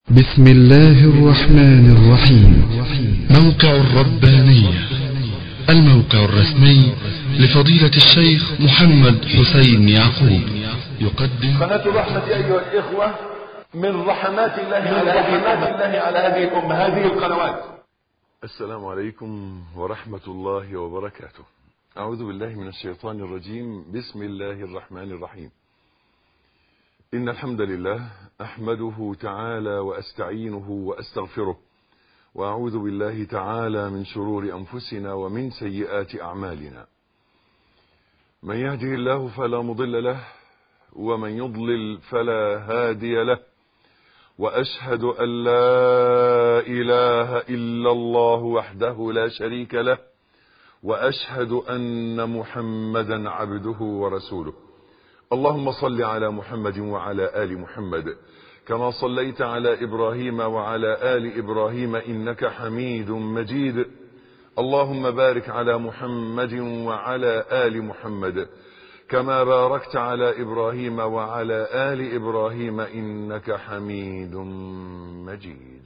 بسم الله الرحمن الرحيم موقع الربانية الموقع الرسمي لفضيلة الشيخ محمد حسين يعقوب يقدم قناة الرحمة أيها الإخوة من رحمات الله على هذه الله على هذه الأمة هذه القنوات السلام عليكم ورحمة الله وبركاته أعوذ بالله من الشيطان الرجيم بسم الله الرحمن الرحيم إن الحمد لله أحمده تعالى وأستعينه وأستغفره وأعوذ بالله تعالى من شرور أنفسنا ومن سيئات أعمالنا من يهده الله فلا مضل له ومن يضلل فلا هادي له وأشهد أن لا إله إلا الله وحده لا شريك له وأشهد أن محمدا عبده ورسوله اللهم صل على محمد وعلى آل محمد كما صليت على إبراهيم وعلى آل إبراهيم إنك حميد مجيد اللهم بارك على محمد وعلى آل محمد كما باركت على إبراهيم وعلى آل إبراهيم إنك حميد مجيد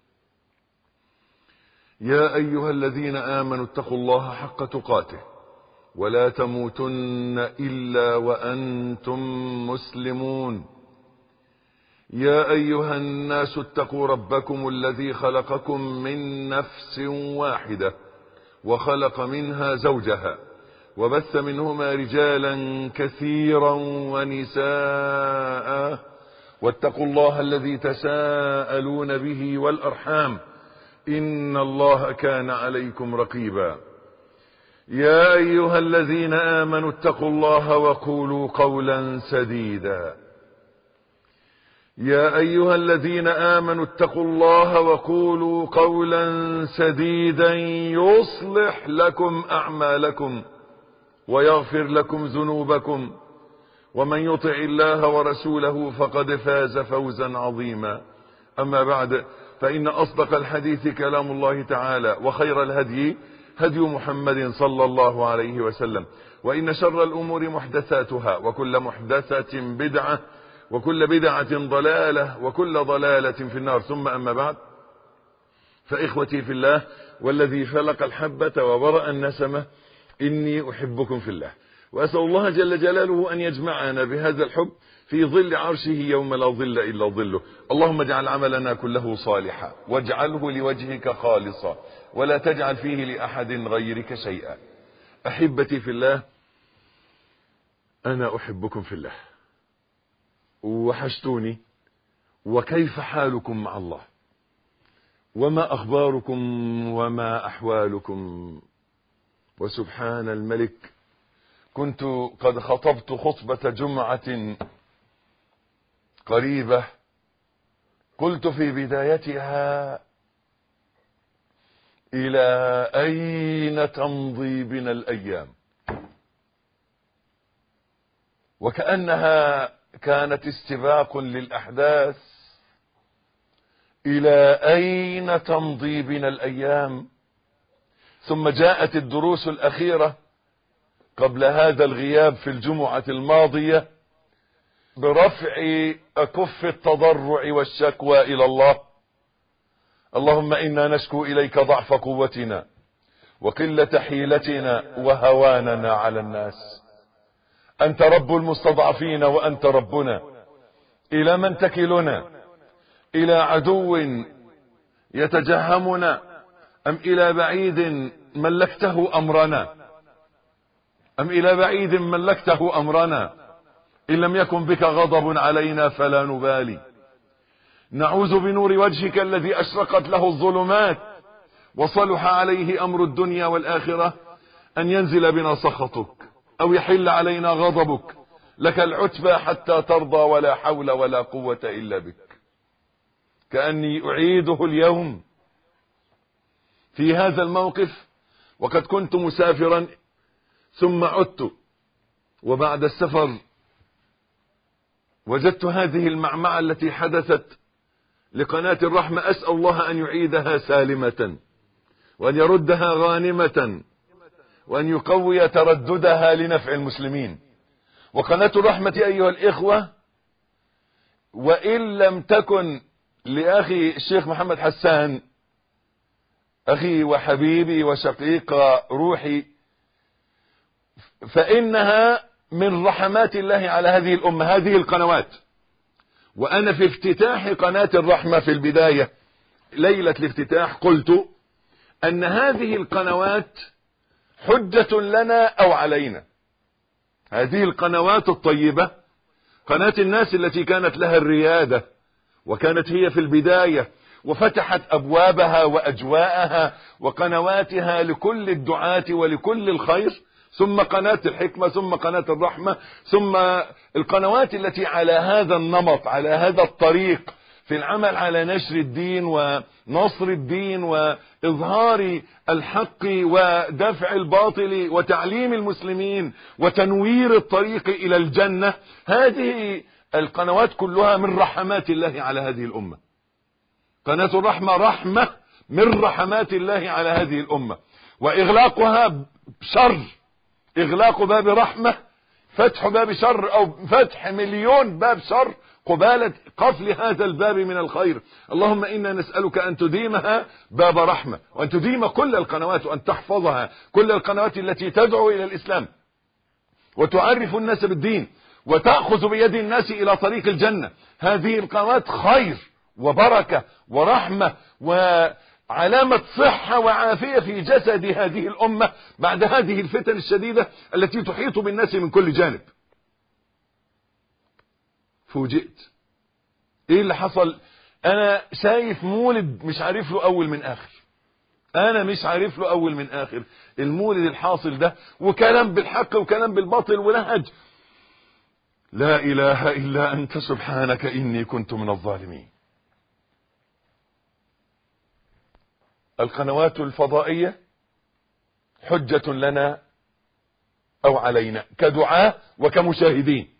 يا أيها الذين آمنوا اتقوا الله حق تقاته ولا تموتن إلا وأنتم مسلمون يا أيها الناس اتقوا ربكم الذي خلقكم من نفس واحدة وخلق منها زوجها وبث منهما رجالا كثيرا ونساء واتقوا الله الذي تساءلون به والأرحام إن الله كان عليكم رقيبا يا أيها الذين آمنوا اتقوا الله وقولوا قولا سديدا يا أيها الذين آمنوا اتقوا الله وقولوا قولا سديدا يصلح لكم أعمالكم ويغفر لكم ذنوبكم ومن يطع الله ورسوله فقد فاز فوزا عظيما أما بعد فإن أصدق الحديث كلام الله تعالى وخير الهدي هدي محمد صلى الله عليه وسلم وإن شر الأمور محدثاتها وكل محدثة بدعة وكل بدعة ضلالة وكل ضلالة في النار ثم أما بعد فإخوتي في الله والذي فلق الحبة وبرأ النسمة إني أحبكم في الله وأسأل الله جل جلاله أن يجمعنا بهذا الحب في ظل عرشه يوم لا ظل إلا ظله اللهم اجعل عملنا كله صالحا واجعله لوجهك خالصا ولا تجعل فيه لأحد غيرك شيئا أحبتي في الله أنا أحبكم في الله وحشتوني وكيف حالكم مع الله وما أخباركم وما أحوالكم وسبحان الملك كنت قد خطبت خطبة جمعة قريبة قلت في بدايتها إلى أين تمضي بنا الأيام وكأنها كانت استباق للأحداث إلى أين تمضي بنا الأيام ثم جاءت الدروس الأخيرة قبل هذا الغياب في الجمعة الماضية برفع أكف التضرع والشكوى إلى الله اللهم إنا نشكو إليك ضعف قوتنا وقلة حيلتنا وهواننا على الناس أنت رب المستضعفين وأنت ربنا إلى من تكلنا إلى عدو يتجهمنا أم إلى بعيد ملكته أمرنا أم إلى بعيد ملكته أمرنا إن لم يكن بك غضب علينا فلا نبالي نعوذ بنور وجهك الذي أشرقت له الظلمات وصلح عليه أمر الدنيا والآخرة أن ينزل بنا سخطك أو يحل علينا غضبك لك العتبى حتى ترضى ولا حول ولا قوة إلا بك كأني أعيده اليوم في هذا الموقف وقد كنت مسافرا ثم عدت وبعد السفر وجدت هذه المعمعة التي حدثت لقناة الرحمة أسأل الله أن يعيدها سالمة وأن يردها غانمة وأن يقوي ترددها لنفع المسلمين وقناة الرحمة أيها الإخوة وإن لم تكن لأخي الشيخ محمد حسان أخي وحبيبي وشقيق روحي فإنها من رحمات الله على هذه الأمة هذه القنوات وأنا في افتتاح قناة الرحمة في البداية ليلة الافتتاح قلت أن هذه القنوات حجة لنا أو علينا هذه القنوات الطيبة قناة الناس التي كانت لها الريادة وكانت هي في البداية وفتحت أبوابها وأجواءها وقنواتها لكل الدعاة ولكل الخير ثم قناة الحكمة ثم قناة الرحمة ثم القنوات التي على هذا النمط على هذا الطريق في العمل على نشر الدين ونصر الدين وإظهار الحق ودفع الباطل وتعليم المسلمين وتنوير الطريق إلى الجنة هذه القنوات كلها من رحمات الله على هذه الأمة قناة الرحمة رحمة من رحمات الله على هذه الأمة وإغلاقها شر إغلاق باب رحمة فتح باب شر أو فتح مليون باب شر قبالة قفل هذا الباب من الخير اللهم إنا نسألك أن تديمها باب رحمة وأن تديم كل القنوات وأن تحفظها كل القنوات التي تدعو إلى الإسلام وتعرف الناس بالدين وتأخذ بيد الناس إلى طريق الجنة هذه القنوات خير وبركة ورحمة وعلامة صحة وعافية في جسد هذه الأمة بعد هذه الفتن الشديدة التي تحيط بالناس من كل جانب فوجئت ايه اللي حصل انا شايف مولد مش عارف له اول من اخر انا مش عارف له اول من اخر المولد الحاصل ده وكلام بالحق وكلام بالباطل ونهج لا اله الا انت سبحانك اني كنت من الظالمين القنوات الفضائية حجة لنا او علينا كدعاة وكمشاهدين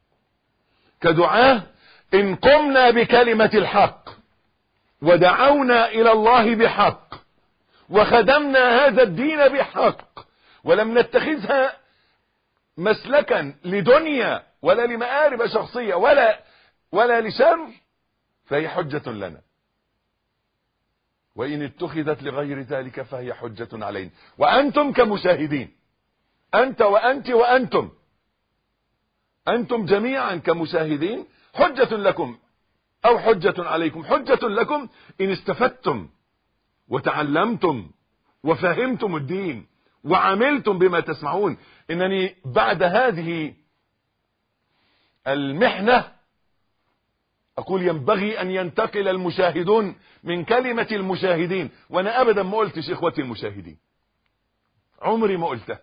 كدعاة إن قمنا بكلمة الحق ودعونا إلى الله بحق وخدمنا هذا الدين بحق ولم نتخذها مسلكا لدنيا ولا لمآرب شخصية ولا ولا لشر فهي حجة لنا وإن اتخذت لغير ذلك فهي حجة علينا وأنتم كمشاهدين أنت وأنت وأنتم أنتم جميعا كمشاهدين حجة لكم أو حجة عليكم حجة لكم إن استفدتم وتعلمتم وفهمتم الدين وعملتم بما تسمعون إنني بعد هذه المحنة أقول ينبغي أن ينتقل المشاهدون من كلمة المشاهدين وأنا أبدا ما قلتش إخوتي المشاهدين عمري ما قلته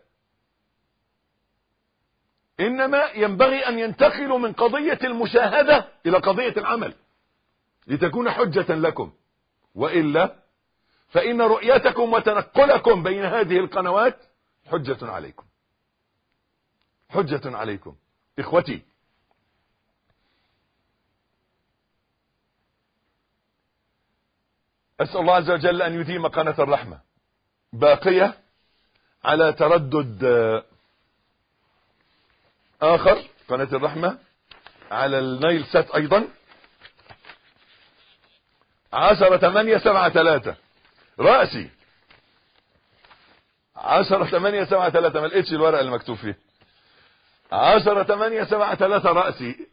إنما ينبغي أن ينتقلوا من قضية المشاهدة إلى قضية العمل لتكون حجة لكم وإلا فإن رؤيتكم وتنقلكم بين هذه القنوات حجة عليكم حجة عليكم إخوتي أسأل الله عز وجل أن يديم قناة الرحمة باقية على تردد آخر قناة الرحمة على النايل سات أيضا عشرة ثمانية سبعة ثلاثة رأسي عشرة ثمانية سبعة ثلاثة ما لقيتش الورقة اللي مكتوب فيه عشرة ثمانية سبعة ثلاثة رأسي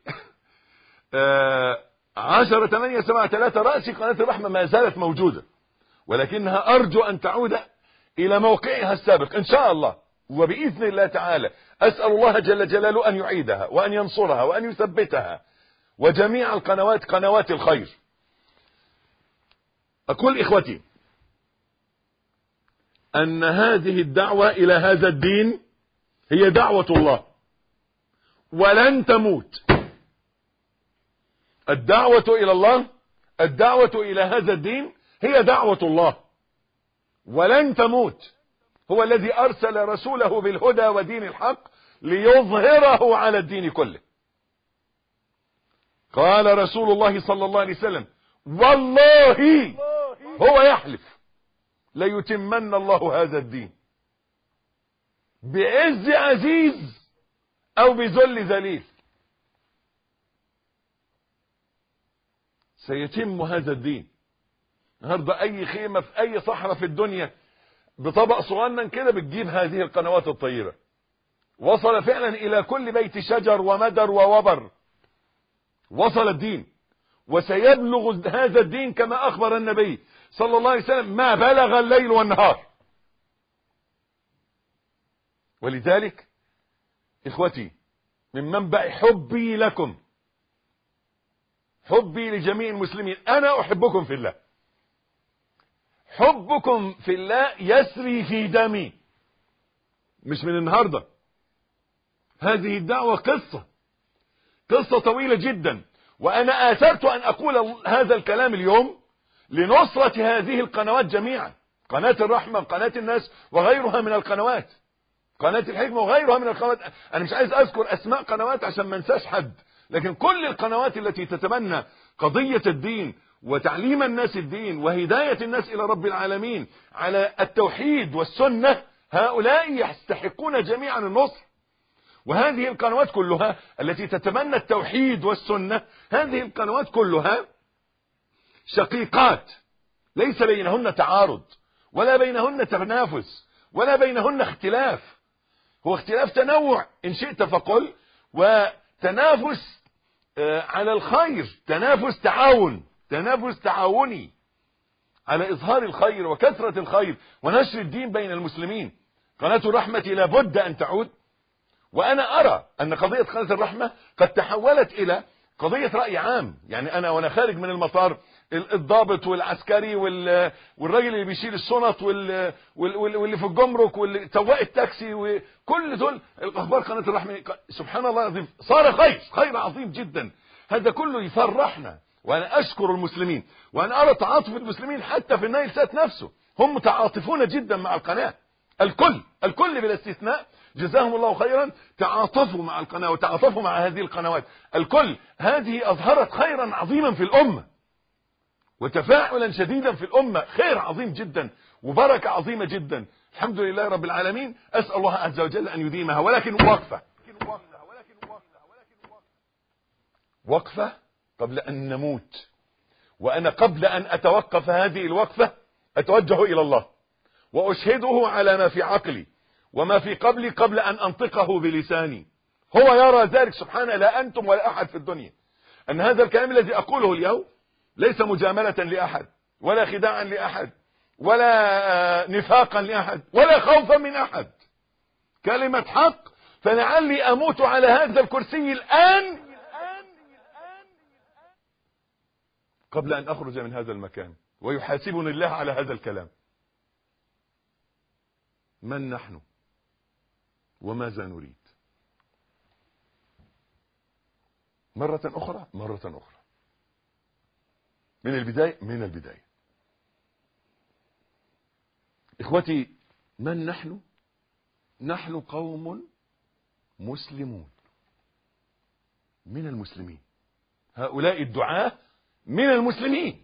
عشرة ثمانية سبعة ثلاثة رأسي قناة الرحمة ما زالت موجودة ولكنها أرجو أن تعود إلى موقعها السابق إن شاء الله وبإذن الله تعالى أسأل الله جل جلاله أن يعيدها وأن ينصرها وأن يثبتها وجميع القنوات قنوات الخير أقول إخوتي أن هذه الدعوة إلى هذا الدين هي دعوة الله ولن تموت الدعوة إلى الله الدعوة إلى هذا الدين هي دعوة الله ولن تموت هو الذي أرسل رسوله بالهدى ودين الحق ليظهره على الدين كله قال رسول الله صلى الله عليه وسلم والله هو يحلف ليتمن الله هذا الدين بعز عزيز او بذل ذليل سيتم هذا الدين النهارده اي خيمه في اي صحراء في الدنيا بطبق صغنن كده بتجيب هذه القنوات الطيبه وصل فعلا الى كل بيت شجر ومدر ووبر وصل الدين وسيبلغ هذا الدين كما اخبر النبي صلى الله عليه وسلم ما بلغ الليل والنهار ولذلك اخوتي من منبع حبي لكم حبي لجميع المسلمين انا احبكم في الله حبكم في الله يسري في دمي مش من النهارده هذه الدعوه قصه قصه طويله جدا وانا اثرت ان اقول هذا الكلام اليوم لنصره هذه القنوات جميعا قناه الرحمه قناه الناس وغيرها من القنوات قناه الحكمه وغيرها من القنوات انا مش عايز اذكر اسماء قنوات عشان ما انساش حد لكن كل القنوات التي تتبنى قضيه الدين وتعليم الناس الدين وهدايه الناس الى رب العالمين على التوحيد والسنه هؤلاء يستحقون جميعا النصر وهذه القنوات كلها التي تتبنى التوحيد والسنه هذه القنوات كلها شقيقات ليس بينهن تعارض ولا بينهن تنافس ولا بينهن اختلاف هو اختلاف تنوع ان شئت فقل وتنافس على الخير تنافس تعاون تنافس تعاوني على اظهار الخير وكثرة الخير ونشر الدين بين المسلمين قناة الرحمة لابد ان تعود وانا ارى ان قضية قناة الرحمة قد تحولت الى قضية رأي عام يعني انا وانا خارج من المطار الضابط والعسكري والراجل اللي بيشيل الشنط واللي في الجمرك واللي سواق التاكسي وكل دول الاخبار قناه الرحمه سبحان الله العظيم صار خير خير عظيم جدا هذا كله يفرحنا وانا اشكر المسلمين وانا ارى تعاطف المسلمين حتى في النايل سات نفسه هم متعاطفون جدا مع القناه الكل الكل بلا استثناء جزاهم الله خيرا تعاطفوا مع القناه وتعاطفوا مع هذه القنوات الكل هذه اظهرت خيرا عظيما في الامه وتفاعلا شديدا في الأمة خير عظيم جدا وبركة عظيمة جدا الحمد لله رب العالمين أسأل الله عز وجل أن يديمها ولكن وقفة وقفة قبل أن نموت وأنا قبل أن أتوقف هذه الوقفة أتوجه إلى الله وأشهده على ما في عقلي وما في قبلي قبل أن أنطقه بلساني هو يرى ذلك سبحانه لا أنتم ولا أحد في الدنيا أن هذا الكلام الذي أقوله اليوم ليس مجاملة لأحد ولا خداعا لأحد ولا نفاقا لأحد ولا خوفا من أحد كلمة حق فلعلي أموت على هذا الكرسي الآن قبل أن أخرج من هذا المكان ويحاسبني الله على هذا الكلام من نحن وماذا نريد مرة أخرى مرة أخرى من البداية من البداية إخوتي من نحن نحن قوم مسلمون من المسلمين هؤلاء الدعاة من المسلمين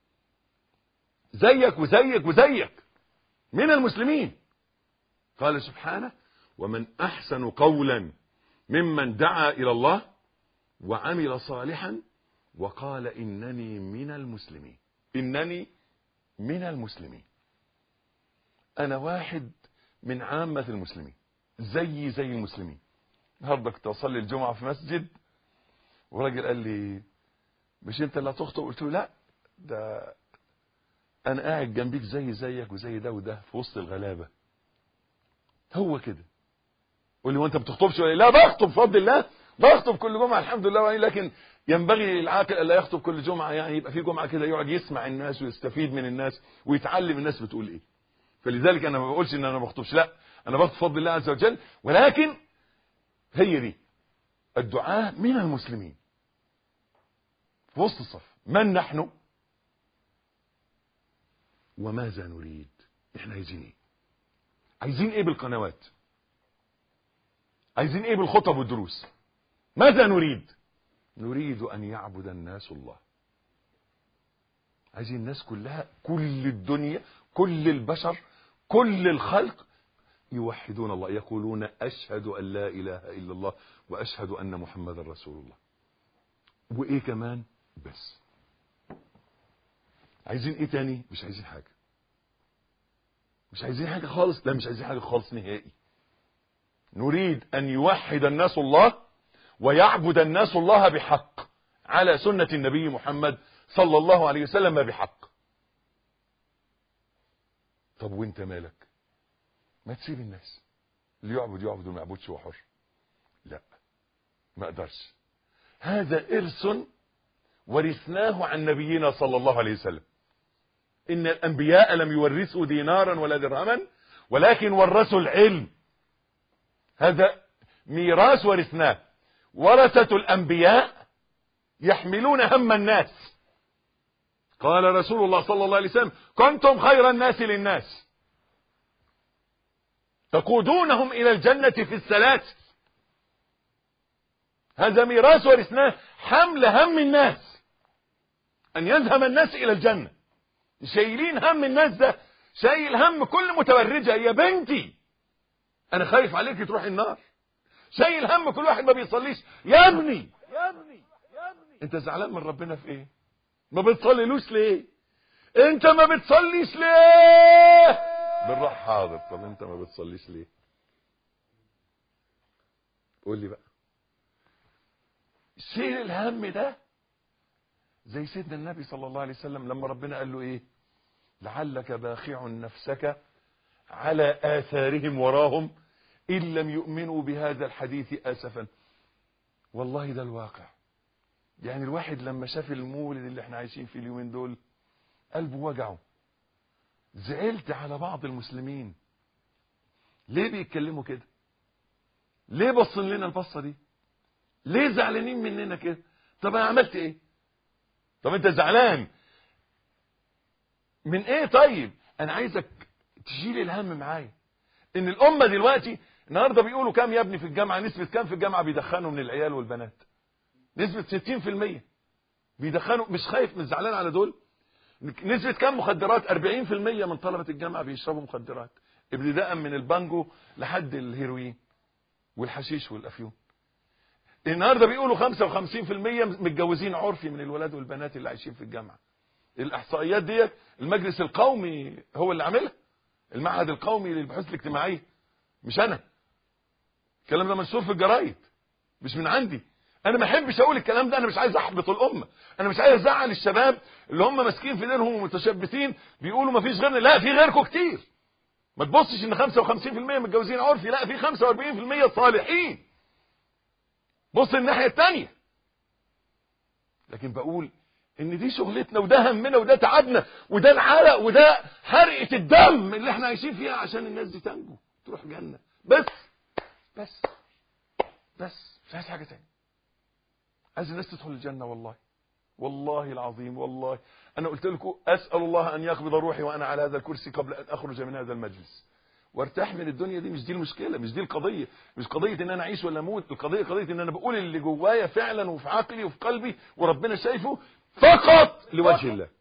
زيك وزيك وزيك من المسلمين قال سبحانه ومن أحسن قولا ممن دعا إلى الله وعمل صالحا وقال إنني من المسلمين إنني من المسلمين أنا واحد من عامة المسلمين زي زي المسلمين النهارده كنت أصلي الجمعة في مسجد وراجل قال لي مش أنت اللي هتخطب قلت له لا ده أنا قاعد جنبيك زي زيك وزي ده وده في وسط الغلابة هو كده قول لي وانت بتخطبش ولا لا بخطب بفضل الله بخطب كل جمعه الحمد لله لكن ينبغي للعاقل الا يخطب كل جمعه يعني يبقى في جمعه كده يقعد يسمع الناس ويستفيد من الناس ويتعلم الناس بتقول ايه فلذلك انا ما بقولش ان انا ما بخطبش لا انا بخطب بفضل الله عز وجل ولكن هي دي الدعاء من المسلمين في وسط الصف من نحن وماذا نريد احنا عايزين ايه عايزين ايه بالقنوات عايزين ايه بالخطب والدروس ماذا نريد نريد ان يعبد الناس الله عايزين الناس كلها كل الدنيا كل البشر كل الخلق يوحدون الله يقولون اشهد ان لا اله الا الله واشهد ان محمدا رسول الله وايه كمان بس عايزين ايه تاني مش عايزين حاجة مش عايزين حاجة خالص لا مش عايزين حاجة خالص نهائي نريد ان يوحد الناس الله ويعبد الناس الله بحق على سنة النبي محمد صلى الله عليه وسلم بحق طب وانت مالك ما تسيب الناس اللي يعبد يعبد وما يعبدش هو حر لا ما اقدرش هذا ارث ورثناه عن نبينا صلى الله عليه وسلم ان الانبياء لم يورثوا دينارا ولا درهما ولكن ورثوا العلم هذا ميراث ورثناه ورثة الانبياء يحملون هم الناس قال رسول الله صلى الله عليه وسلم كنتم خير الناس للناس تقودونهم الى الجنة في السلاسل هذا ميراث ورثناه حمل هم الناس ان يذهب الناس الى الجنة شايلين هم الناس ده شايل هم كل متبرجة يا بنتي انا خايف عليك تروح النار شايل هم كل واحد ما بيصليش يا ابني يا ابني يا ابني انت زعلان من ربنا في ايه ما بتصليلوش ليه انت ما بتصليش ليه بالراحه حاضر طب انت ما بتصليش ليه قول لي بقى شيل الهم ده زي سيدنا النبي صلى الله عليه وسلم لما ربنا قال له ايه لعلك باخع نفسك على آثارهم وراهم إن لم يؤمنوا بهذا الحديث آسفا والله ده الواقع يعني الواحد لما شاف المولد اللي احنا عايشين فيه اليومين دول قلبه وجعه زعلت على بعض المسلمين ليه بيتكلموا كده ليه بصين لنا البصه دي ليه زعلانين مننا كده طب انا عملت ايه طب انت زعلان من ايه طيب انا عايزك تشيل الهم معايا ان الامه دلوقتي النهارده بيقولوا كام يا ابني في الجامعه نسبه كام في الجامعه بيدخنوا من العيال والبنات نسبه 60% بيدخنوا مش خايف مش زعلان على دول نسبه كام مخدرات 40% من طلبه الجامعه بيشربوا مخدرات ابتداء من البانجو لحد الهيروين والحشيش والافيون النهارده بيقولوا 55% متجوزين عرفي من الولاد والبنات اللي عايشين في الجامعه الاحصائيات ديت المجلس القومي هو اللي عاملها المعهد القومي للبحوث الاجتماعيه مش انا الكلام ده منشور في الجرايد مش من عندي انا ما احبش اقول الكلام ده انا مش عايز احبط الامه انا مش عايز ازعل الشباب اللي هم ماسكين في دينهم ومتشبثين بيقولوا ما فيش غيرنا لا في غيركم كتير ما تبصش ان 55% متجوزين عرفي لا في 45% صالحين بص الناحيه الثانيه لكن بقول ان دي شغلتنا وده همنا وده تعبنا وده العرق وده حرقه الدم اللي احنا عايشين فيها عشان الناس دي تنجو تروح جنه بس بس بس مش عايز حاجه تاني عايز الناس تدخل الجنه والله والله العظيم والله انا قلت لكم اسال الله ان يقبض روحي وانا على هذا الكرسي قبل ان اخرج من هذا المجلس وارتاح من الدنيا دي مش دي المشكله مش دي القضيه مش قضيه ان انا اعيش ولا اموت القضيه قضيه ان انا بقول اللي جوايا فعلا وفي عقلي وفي قلبي وربنا شايفه فقط لوجه الله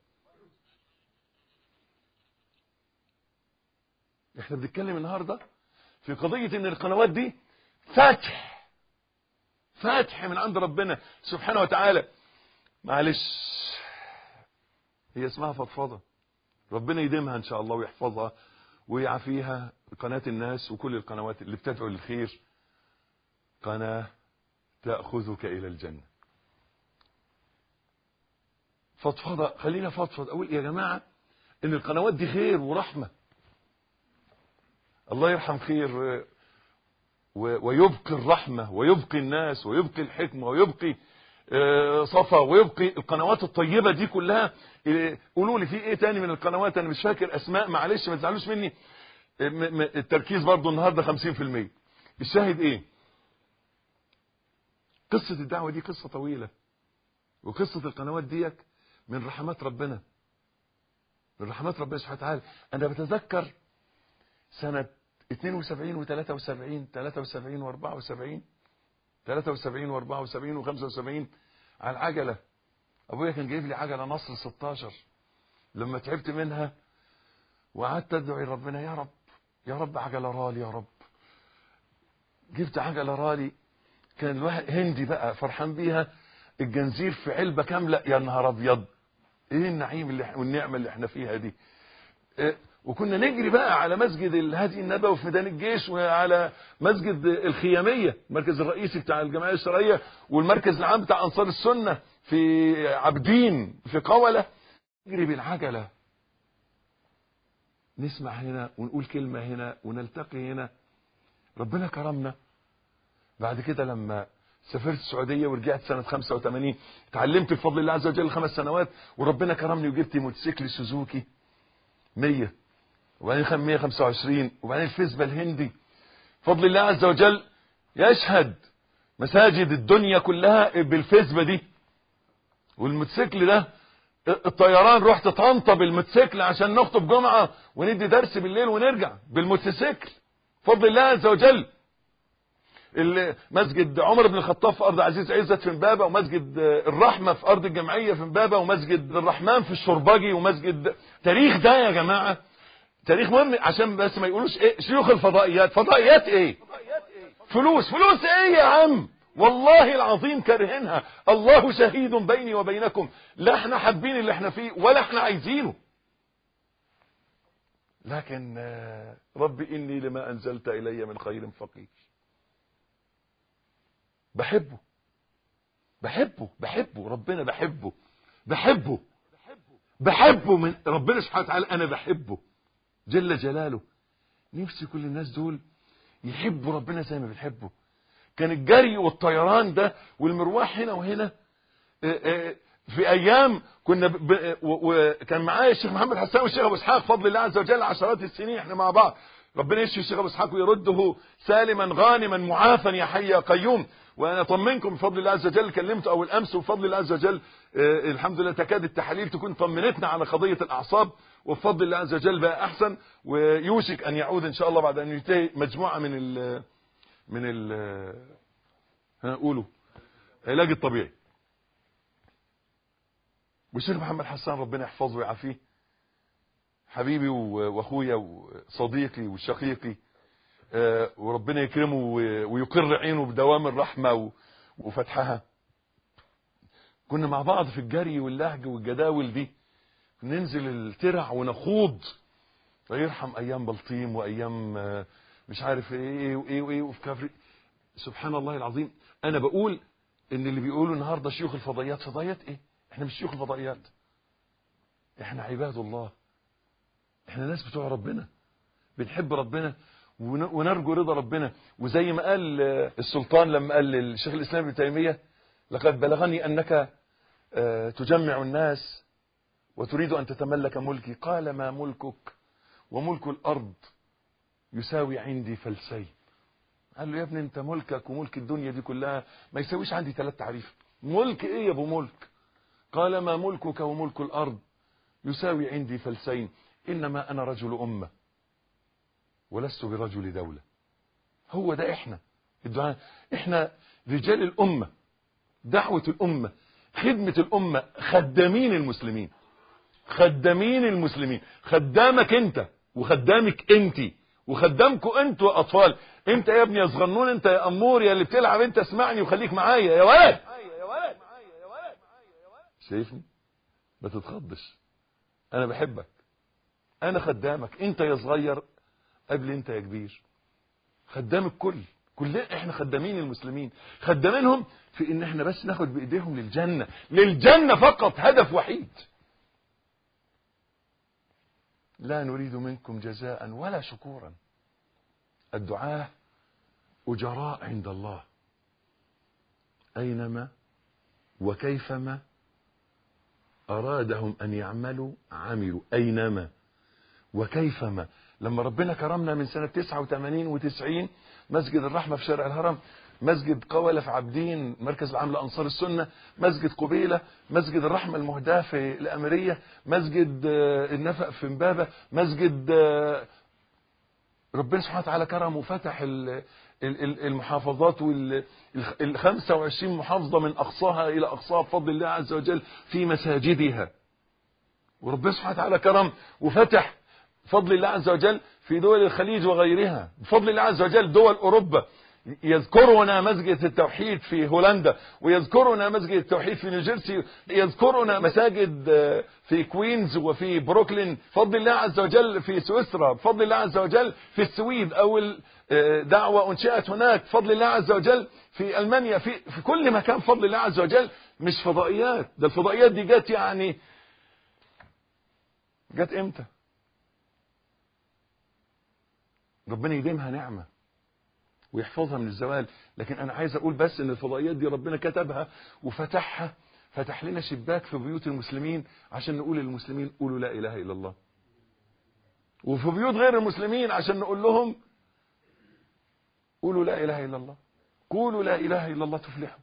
احنا بنتكلم النهارده في قضيه ان القنوات دي فتح فتح من عند ربنا سبحانه وتعالى معلش هي اسمها فضفضه ربنا يديمها ان شاء الله ويحفظها ويعافيها قناة الناس وكل القنوات اللي بتدعو للخير قناة تأخذك إلى الجنة فضفضة خلينا فضفض أقول يا جماعة إن القنوات دي خير ورحمة الله يرحم خير ويبقي الرحمة ويبقي الناس ويبقي الحكمة ويبقي صفا ويبقي القنوات الطيبة دي كلها قولوا لي في ايه تاني من القنوات انا مش فاكر اسماء معلش ما تزعلوش مني التركيز برضو النهاردة 50% الشاهد ايه قصة الدعوة دي قصة طويلة وقصة القنوات ديك من رحمات ربنا من رحمات ربنا سبحانه وتعالى انا بتذكر سنة 72 و 73 73 و 74 73 و 74 و 75 على العجلة ابويا كان جايب لي عجلة نصر 16 لما تعبت منها وقعدت ادعي ربنا يا رب يا رب عجلة رالي يا رب جبت عجلة رالي كان الواحد هندي بقى فرحان بيها الجنزير في علبة كاملة يا نهار ابيض ايه النعيم اللي والنعمه اللي احنا فيها دي إيه وكنا نجري بقى على مسجد الهادي النبوي في ميدان الجيش وعلى مسجد الخياميه المركز الرئيسي بتاع الجمعيه الشرعيه والمركز العام بتاع انصار السنه في عابدين في قوله نجري بالعجله نسمع هنا ونقول كلمه هنا ونلتقي هنا ربنا كرمنا بعد كده لما سافرت السعوديه ورجعت سنه 85 اتعلمت بفضل الله عز وجل خمس سنوات وربنا كرمني وجبت موتوسيكل سوزوكي 100 وبعدين 125 وبعدين الفيسبا الهندي فضل الله عز وجل يشهد مساجد الدنيا كلها بالفيسبا دي والموتوسيكل ده الطيران رحت طنطا بالموتوسيكل عشان نخطب جمعه وندي درس بالليل ونرجع بالموتوسيكل فضل الله عز وجل مسجد عمر بن الخطاب في ارض عزيز عزت في امبابه ومسجد الرحمه في ارض الجمعيه في امبابه ومسجد الرحمن في الشربجي ومسجد تاريخ ده يا جماعه تاريخ مهم عشان بس ما يقولوش ايه شيوخ الفضائيات فضائيات ايه فلوس فلوس ايه يا عم والله العظيم كارهينها الله شهيد بيني وبينكم لا احنا حابين اللي احنا فيه ولا احنا عايزينه لكن ربي اني لما انزلت الي من خير فقير بحبه بحبه بحبه ربنا بحبه بحبه بحبه من ربنا سبحانه وتعالى انا بحبه جل جلاله نفسي كل الناس دول يحبوا ربنا زي ما بنحبه كان الجري والطيران ده والمروح هنا وهنا في ايام كنا وكان معايا الشيخ محمد حسان والشيخ ابو اسحاق فضل الله عز وجل عشرات السنين احنا مع بعض ربنا يشفي الشيخ ابو اسحاق ويرده سالما غانما معافا يا حي يا قيوم وانا اطمنكم بفضل الله عز وجل كلمته اول امس وبفضل الله عز وجل آه الحمد لله تكاد التحاليل تكون طمنتنا على قضيه الاعصاب وبفضل الله عز وجل بقى احسن ويوشك ان يعود ان شاء الله بعد ان ينتهي مجموعه من ال من ال هنقوله علاج الطبيعي والشيخ محمد حسان ربنا يحفظه ويعافيه حبيبي واخويا وصديقي وشقيقي وربنا يكرمه ويقر عينه بدوام الرحمة وفتحها كنا مع بعض في الجري واللهج والجداول دي ننزل الترع ونخوض ويرحم ايام بلطيم وايام مش عارف ايه وايه وايه وفي كفر سبحان الله العظيم انا بقول ان اللي بيقولوا النهارده شيوخ الفضائيات فضائيات ايه احنا مش شيوخ الفضائيات احنا عباد الله احنا ناس بتوع ربنا بنحب ربنا ونرجو رضا ربنا وزي ما قال السلطان لما قال للشيخ الاسلام ابن تيميه لقد بلغني انك تجمع الناس وتريد ان تتملك ملكي قال ما ملكك وملك الارض يساوي عندي فلسين قال له يا ابني انت ملكك وملك الدنيا دي كلها ما يساويش عندي ثلاث تعريف ملك ايه يا ابو ملك قال ما ملكك وملك الارض يساوي عندي فلسين انما انا رجل امه ولست برجل دولة هو ده احنا الدعاء احنا رجال الامة دعوة الامة خدمة الامة خدامين المسلمين خدامين المسلمين خدامك انت وخدامك انت وخدامكم انتوا اطفال انت يا ابني يا صغنون انت يا امور يا اللي بتلعب انت اسمعني وخليك معايا يا ولد شايفني ما تتخضش انا بحبك انا خدامك انت يا صغير قبل انت يا كبير خدام الكل كلنا احنا خدامين المسلمين خدامينهم في ان احنا بس ناخد بايديهم للجنة للجنة فقط هدف وحيد لا نريد منكم جزاء ولا شكورا الدعاء أجراء عند الله أينما وكيفما أرادهم أن يعملوا عملوا أينما وكيفما لما ربنا كرمنا من سنة 89 و90 مسجد الرحمة في شارع الهرم مسجد قولة في عابدين مركز العام لأنصار السنة مسجد قبيلة مسجد الرحمة المهداة في الأميرية مسجد النفق في امبابة مسجد ربنا سبحانه وتعالى كرم وفتح المحافظات وال 25 محافظة من أقصاها إلى أقصاها بفضل الله عز وجل في مساجدها وربنا سبحانه وتعالى كرم وفتح فضل الله عز وجل في دول الخليج وغيرها بفضل الله عز وجل دول أوروبا يذكرنا مسجد التوحيد في هولندا ويذكرنا مسجد التوحيد في نيوجيرسي يذكرنا مساجد في كوينز وفي بروكلين بفضل الله عز وجل في سويسرا بفضل الله عز وجل في السويد او دعوة انشأت هناك بفضل الله عز وجل في المانيا في في كل مكان بفضل الله عز وجل مش فضائيات ده الفضائيات دي جت يعني جت امتى ربنا يديمها نعمه ويحفظها من الزوال لكن انا عايز اقول بس ان الفضائيات دي ربنا كتبها وفتحها فتح لنا شباك في بيوت المسلمين عشان نقول للمسلمين قولوا لا اله الا الله وفي بيوت غير المسلمين عشان نقول لهم قولوا لا اله الا الله قولوا لا اله الا الله تفلحوا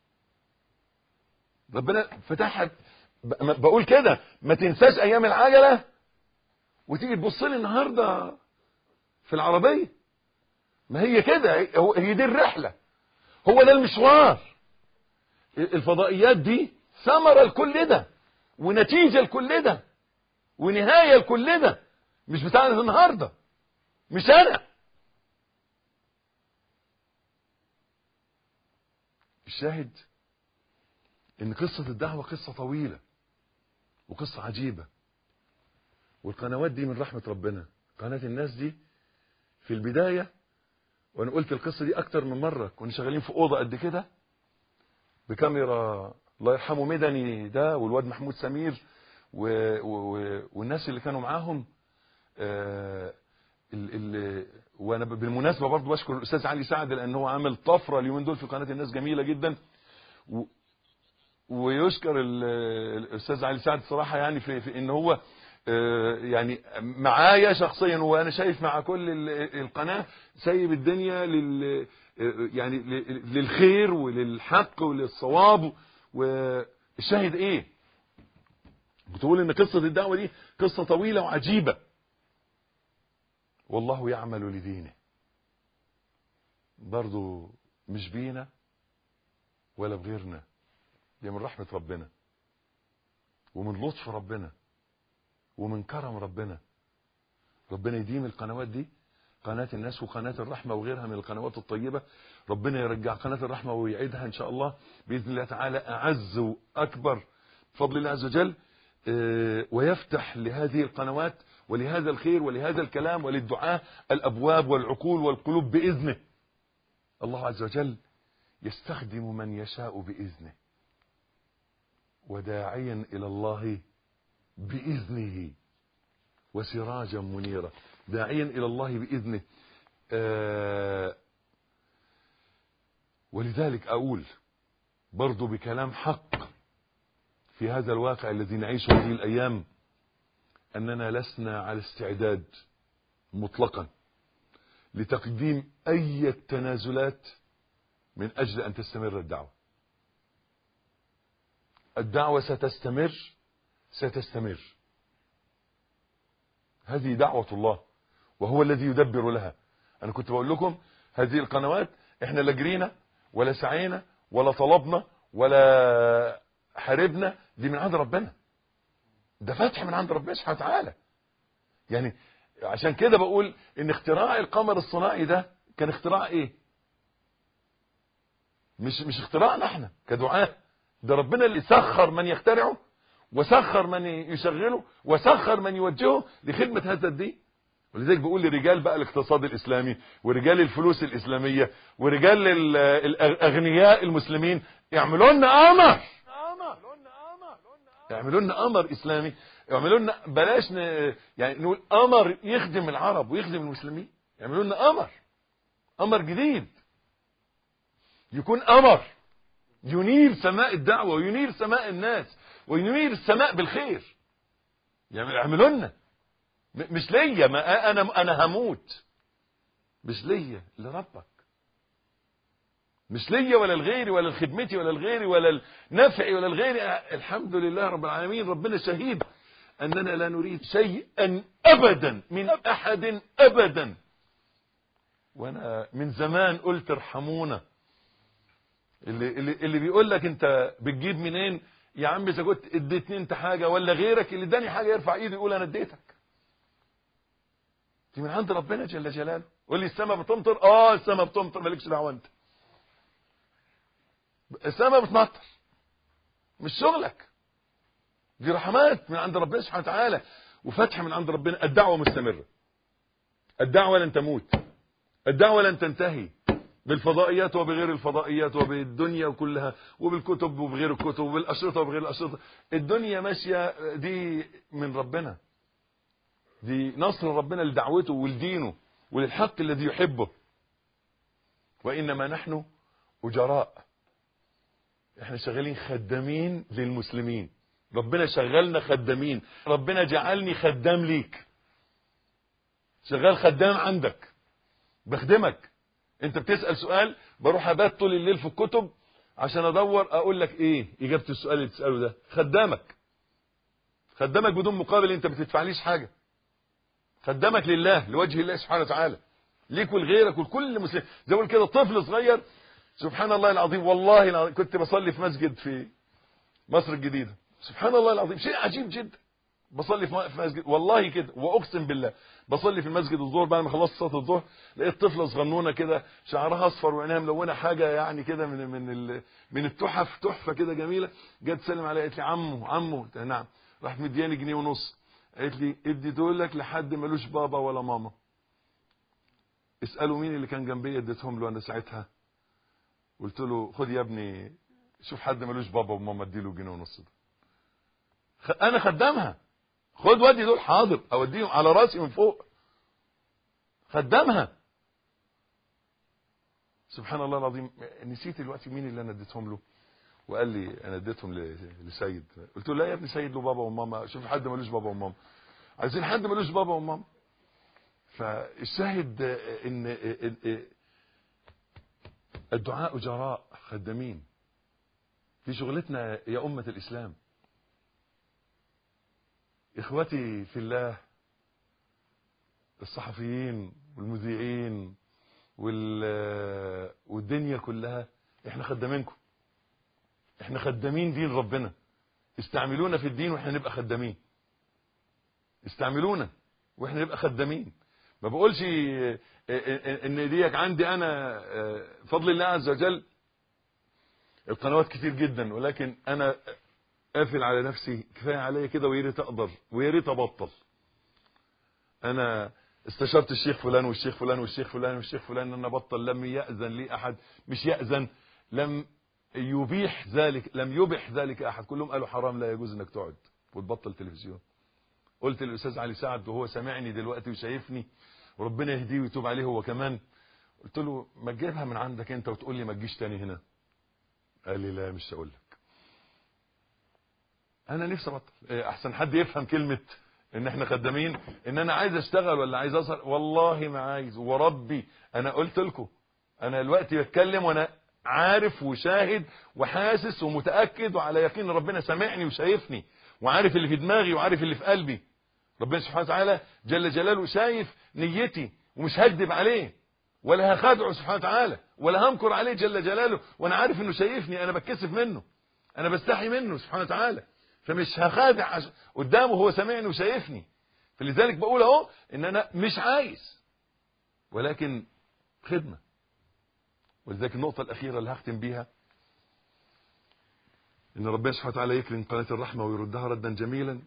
ربنا فتحها بقول كده ما تنساش ايام العجله وتيجي تبص لي النهارده في العربيه ما هي كده هي دي الرحلة هو ده المشوار الفضائيات دي ثمرة لكل ده ونتيجة لكل ده ونهاية لكل ده مش بتاعنا النهاردة مش أنا الشاهد ان قصة الدعوة قصة طويلة وقصة عجيبة والقنوات دي من رحمة ربنا قناة الناس دي في البداية وانا قلت القصه دي اكتر من مره كنا شغالين في اوضه قد كده بكاميرا الله يرحمه مدني ده والواد محمود سمير و... و... والناس اللي كانوا معاهم آه ال... ال... وانا بالمناسبه برضه بشكر الاستاذ علي سعد لان هو عامل طفره اليومين دول في قناه الناس جميله جدا و... ويشكر ال... الاستاذ علي سعد صراحه يعني في, في ان هو يعني معايا شخصيا وانا شايف مع كل القناه سايب الدنيا لل يعني للخير وللحق وللصواب والشاهد ايه بتقول ان قصه الدعوه دي قصه طويله وعجيبه والله يعمل لدينه برضو مش بينا ولا بغيرنا دي من رحمه ربنا ومن لطف ربنا ومن كرم ربنا ربنا يديم القنوات دي قناة الناس وقناة الرحمة وغيرها من القنوات الطيبة ربنا يرجع قناة الرحمة ويعيدها إن شاء الله بإذن الله تعالى أعز وأكبر بفضل الله عز وجل ويفتح لهذه القنوات ولهذا الخير ولهذا الكلام وللدعاء الأبواب والعقول والقلوب بإذنه الله عز وجل يستخدم من يشاء بإذنه وداعيا إلى الله بإذنه وسراجا منيرا داعيا إلى الله بإذنه آه ولذلك أقول برضو بكلام حق في هذا الواقع الذي نعيشه هذه الأيام أننا لسنا على استعداد مطلقا لتقديم أي تنازلات من أجل أن تستمر الدعوة الدعوة ستستمر ستستمر هذه دعوة الله وهو الذي يدبر لها أنا كنت بقول لكم هذه القنوات احنا لا جرينا ولا سعينا ولا طلبنا ولا حاربنا دي من عند ربنا ده فتح من عند ربنا سبحانه وتعالى يعني عشان كده بقول ان اختراع القمر الصناعي ده كان اختراع ايه مش مش اختراعنا احنا كدعاء ده ربنا اللي سخر من يخترعه وسخر من يشغله وسخر من يوجهه لخدمة هذا الدين ولذلك بقول لرجال بقى الاقتصاد الإسلامي ورجال الفلوس الإسلامية ورجال الأغنياء المسلمين يعملوا لنا قمر يعملوا لنا قمر إسلامي يعملوا لنا بلاش ن... يعني نقول قمر يخدم العرب ويخدم المسلمين يعملوا لنا قمر قمر جديد يكون قمر ينير سماء الدعوة وينير سماء الناس وينير السماء بالخير يعني يعملوا لنا مش ليا ما انا انا هموت مش ليا لربك مش ليا ولا لغيري ولا لخدمتي ولا لغيري ولا لنفعي ولا لغيري الحمد لله رب العالمين ربنا شهيد اننا لا نريد شيئا ابدا من احد ابدا وانا من زمان قلت ارحمونا اللي اللي, اللي بيقول لك انت بتجيب منين يا عم اذا كنت اديتني انت حاجه ولا غيرك اللي اداني حاجه يرفع ايده يقول انا اديتك دي من عند ربنا جل جلاله قول لي السماء بتمطر اه السماء بتمطر مالكش دعوه انت السماء بتمطر مش شغلك دي رحمات من عند ربنا سبحانه وتعالى وفتح من عند ربنا الدعوه مستمره الدعوه لن تموت الدعوه لن تنتهي بالفضائيات وبغير الفضائيات وبالدنيا وكلها وبالكتب وبغير الكتب وبالاشرطه وبغير الاشرطه الدنيا ماشيه دي من ربنا دي نصر ربنا لدعوته ولدينه وللحق الذي يحبه وانما نحن اجراء احنا شغالين خدامين للمسلمين ربنا شغلنا خدامين ربنا جعلني خدام ليك شغال خدام عندك بخدمك انت بتسأل سؤال بروح ابات طول الليل في الكتب عشان ادور اقول لك ايه اجابة السؤال اللي تسأله ده خدامك خدامك بدون مقابل انت بتدفعليش حاجة خدامك لله لوجه الله سبحانه وتعالى ليك ولغيرك ولكل مسلم زي ما كده طفل صغير سبحان الله العظيم والله العظيم كنت بصلي في مسجد في مصر الجديدة سبحان الله العظيم شيء عجيب جدا بصلي في مسجد والله كده واقسم بالله بصلي في المسجد الظهر بعد ما خلصت صلاه الظهر لقيت طفله صغنونه كده شعرها اصفر وعينيها ملونه حاجه يعني كده من من من التحف تحفه كده جميله جت تسلم عليا قالت لي عمو عمو نعم راحت مدياني جنيه ونص قالت لي اديته لك لحد ملوش بابا ولا ماما اسالوا مين اللي كان جنبي اديتهم له انا ساعتها قلت له خد يا ابني شوف حد ملوش بابا وماما اديله جنيه ونص ده انا خدامها خد ودي دول حاضر اوديهم على راسي من فوق خدامها سبحان الله العظيم نسيت دلوقتي مين اللي انا اديتهم له وقال لي انا اديتهم لسيد قلت له لا يا ابني سيد له بابا وماما شوف حد ملوش بابا وماما عايزين حد ملوش بابا وماما فالشاهد ان الدعاء جراء خدامين دي شغلتنا يا امه الاسلام اخوتي في الله الصحفيين والمذيعين وال... والدنيا كلها احنا خدامينكم احنا خدامين دين ربنا استعملونا في الدين واحنا نبقى خدامين استعملونا واحنا نبقى خدامين ما بقولش ان ديك عندي انا فضل الله عز وجل القنوات كتير جدا ولكن انا قافل على نفسي كفايه عليا كده ويا ريت اقدر ويا ريت ابطل انا استشرت الشيخ فلان والشيخ فلان والشيخ فلان والشيخ فلان ان انا ابطل لم ياذن لي احد مش ياذن لم يبيح ذلك لم يبح ذلك احد كلهم قالوا حرام لا يجوز انك تقعد وتبطل تلفزيون قلت للاستاذ علي سعد وهو سامعني دلوقتي وشايفني وربنا يهديه ويتوب عليه هو كمان قلت له ما تجيبها من عندك انت وتقول لي ما تجيش تاني هنا قال لي لا مش هقول لك انا نفسي ابطل احسن حد يفهم كلمه ان احنا خدامين ان انا عايز اشتغل ولا عايز اظهر والله ما عايز وربي انا قلت لكم انا دلوقتي بتكلم وانا عارف وشاهد وحاسس ومتاكد وعلى يقين ربنا سامعني وشايفني وعارف اللي في دماغي وعارف اللي في قلبي ربنا سبحانه وتعالى جل جلاله شايف نيتي ومش هكذب عليه ولا هخادعه سبحانه وتعالى ولا همكر عليه جل جلاله وانا عارف انه شايفني انا بتكسف منه انا بستحي منه سبحانه وتعالى فمش هخادع قدامه هو سامعني وشايفني فلذلك بقول اهو ان انا مش عايز ولكن خدمه ولذلك النقطه الاخيره اللي هختم بيها ان ربنا سبحانه وتعالى يكرم قناه الرحمه ويردها ردا جميلا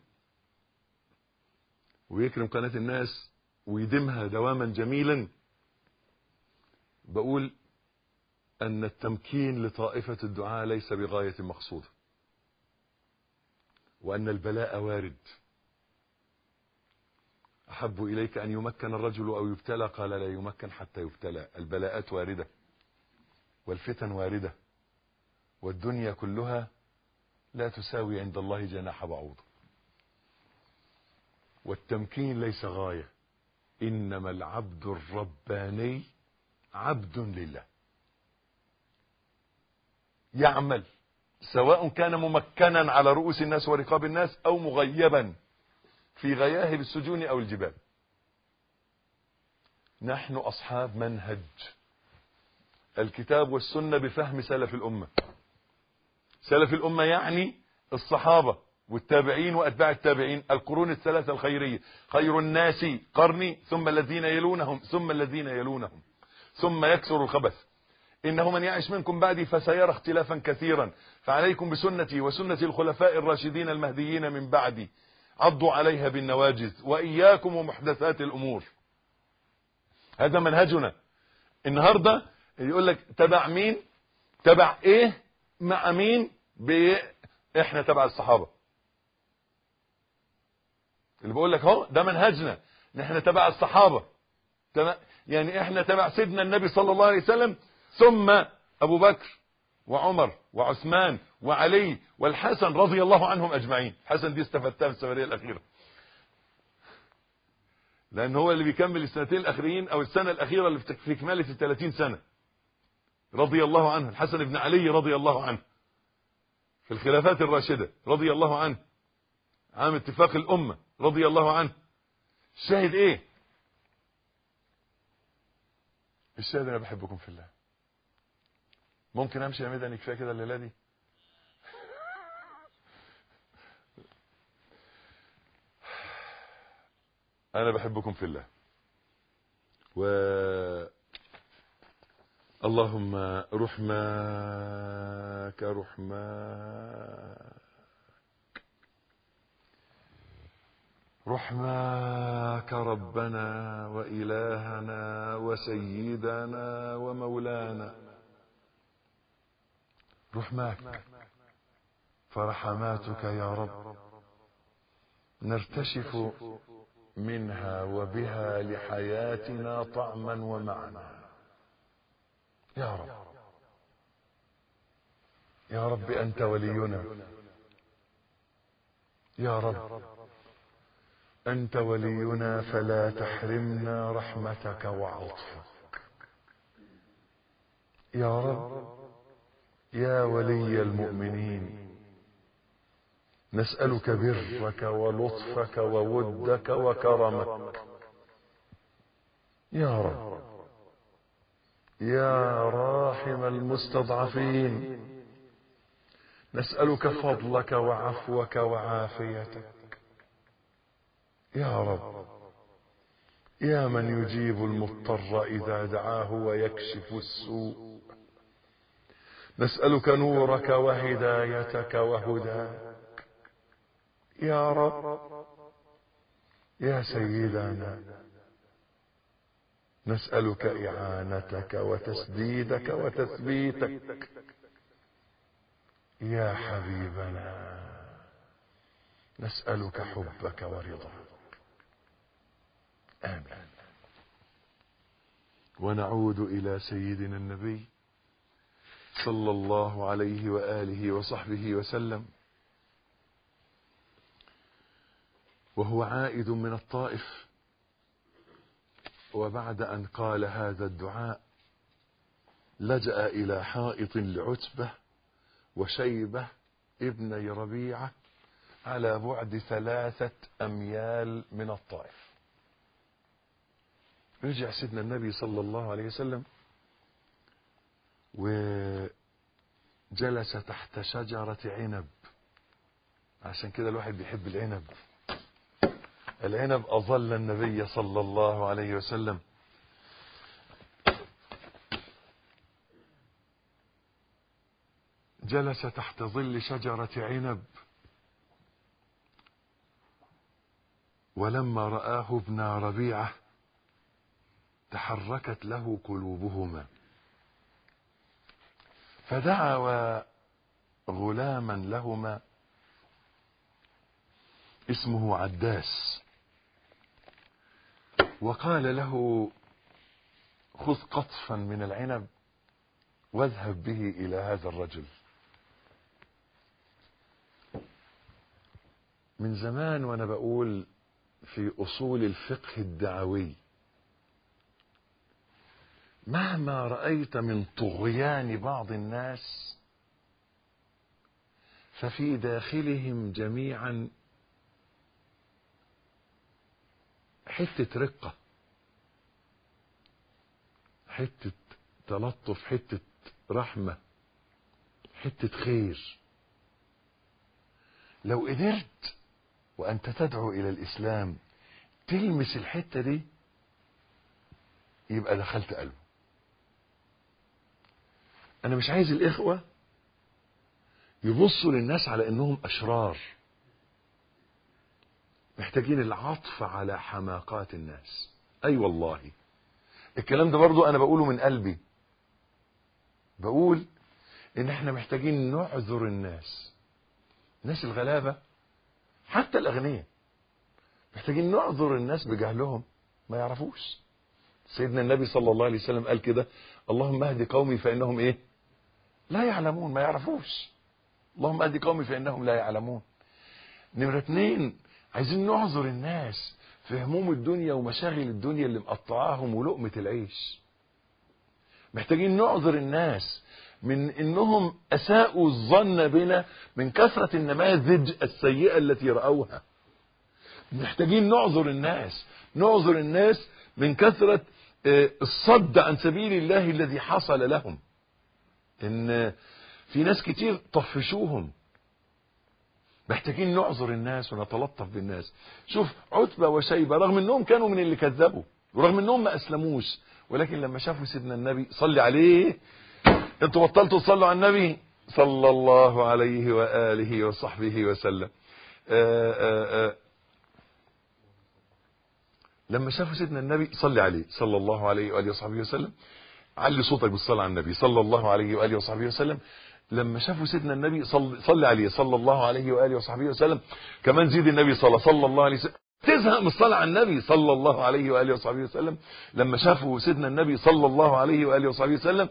ويكرم قناه الناس ويديمها دواما جميلا بقول ان التمكين لطائفه الدعاء ليس بغايه مقصوده وأن البلاء وارد أحب إليك أن يمكن الرجل أو يبتلى قال لا يمكن حتى يبتلى البلاءات واردة والفتن واردة والدنيا كلها لا تساوي عند الله جناح بعوضة والتمكين ليس غاية إنما العبد الرباني عبد لله يعمل سواء كان ممكنا على رؤوس الناس ورقاب الناس او مغيبا في غياهب السجون او الجبال نحن اصحاب منهج الكتاب والسنه بفهم سلف الامه سلف الامه يعني الصحابه والتابعين وأتباع التابعين القرون الثلاثة الخيرية خير الناس قرني ثم الذين يلونهم ثم الذين يلونهم ثم يكثر الخبث إنه من يعش منكم بعدي فسيرى اختلافا كثيرا فعليكم بسنتي وسنة الخلفاء الراشدين المهديين من بعدي عضوا عليها بالنواجذ وإياكم ومحدثات الأمور هذا منهجنا النهاردة يقول لك تبع مين تبع ايه مع مين بإيه؟ احنا تبع الصحابة اللي بقول لك اهو ده منهجنا ان احنا تبع الصحابة تبع يعني احنا تبع سيدنا النبي صلى الله عليه وسلم ثم ابو بكر وعمر وعثمان وعلي والحسن رضي الله عنهم اجمعين حسن دي استفدتها في السفريه الاخيره لان هو اللي بيكمل السنتين الاخرين او السنه الاخيره اللي في كماله ال 30 سنه رضي الله عنه الحسن بن علي رضي الله عنه في الخلافات الراشده رضي الله عنه عام اتفاق الامه رضي الله عنه الشاهد ايه الشاهد انا بحبكم في الله ممكن امشي يا مدني كفايه كده الليله دي انا بحبكم في الله و اللهم رحماك رحماك رحماك ربنا وإلهنا وسيدنا ومولانا رحماك فرحماتك يا رب نرتشف منها وبها لحياتنا طعما ومعنى يا رب يا رب أنت ولينا يا رب أنت ولينا فلا تحرمنا رحمتك وعطفك يا رب يا ولي المؤمنين نسألك برك ولطفك وودك وكرمك يا رب يا راحم المستضعفين نسألك فضلك وعفوك وعافيتك يا رب يا من يجيب المضطر إذا دعاه ويكشف السوء نسألك نورك وهدايتك وهداك يا رب يا سيدنا نسألك إعانتك وتسديدك وتثبيتك يا حبيبنا نسألك حبك ورضاك آمين ونعود إلى سيدنا النبي صلى الله عليه وآله وصحبه وسلم وهو عائد من الطائف وبعد أن قال هذا الدعاء لجأ إلى حائط لعتبة وشيبة ابني ربيعة على بعد ثلاثة أميال من الطائف رجع سيدنا النبي صلى الله عليه وسلم وجلس تحت شجرة عنب عشان كده الواحد بيحب العنب العنب أظل النبي صلى الله عليه وسلم جلس تحت ظل شجرة عنب ولما رآه ابن ربيعة تحركت له قلوبهما فدعوا غلاما لهما اسمه عداس وقال له خذ قطفا من العنب واذهب به إلى هذا الرجل من زمان وأنا بقول في أصول الفقه الدعوي مهما رأيت من طغيان بعض الناس ففي داخلهم جميعا حتة رقة حتة تلطف حتة رحمة حتة خير لو قدرت وانت تدعو الى الاسلام تلمس الحته دي يبقى دخلت قلبه انا مش عايز الاخوه يبصوا للناس على انهم اشرار محتاجين العطف على حماقات الناس اي أيوة والله الكلام ده برضو انا بقوله من قلبي بقول ان احنا محتاجين نعذر الناس الناس الغلابة حتى الاغنياء محتاجين نعذر الناس بجهلهم ما يعرفوش سيدنا النبي صلى الله عليه وسلم قال كده اللهم اهد قومي فانهم ايه لا يعلمون ما يعرفوش اللهم اهد قومي فانهم لا يعلمون نمرة اتنين عايزين نعذر الناس في هموم الدنيا ومشاغل الدنيا اللي مقطعاهم ولقمة العيش محتاجين نعذر الناس من انهم اساءوا الظن بنا من كثرة النماذج السيئة التي رأوها محتاجين نعذر الناس نعذر الناس من كثرة الصد عن سبيل الله الذي حصل لهم ان في ناس كتير طفشوهم محتاجين نعذر الناس ونتلطف بالناس شوف عتبة وشيبة رغم انهم كانوا من اللي كذبوا ورغم انهم ما اسلموش ولكن لما شافوا سيدنا النبي صلي عليه انتوا بطلتوا تصلوا على النبي صلى الله عليه وآله وصحبه وسلم آآ آآ لما شافوا سيدنا النبي صلي عليه صلى الله عليه وآله وصحبه وسلم علي صوتك بالصلاة على النبي صلى الله عليه وآله وصحبه وسلم لما شافوا سيدنا النبي صلى, صلى عليه صلى الله عليه وآله وصحبه وسلم كمان زيد النبي صلى صلى الله عليه وسلم تزهق من الصلاة على النبي صلى الله عليه وآله وصحبه وسلم لما شافوا سيدنا النبي صلى الله عليه وآله وصحبه وسلم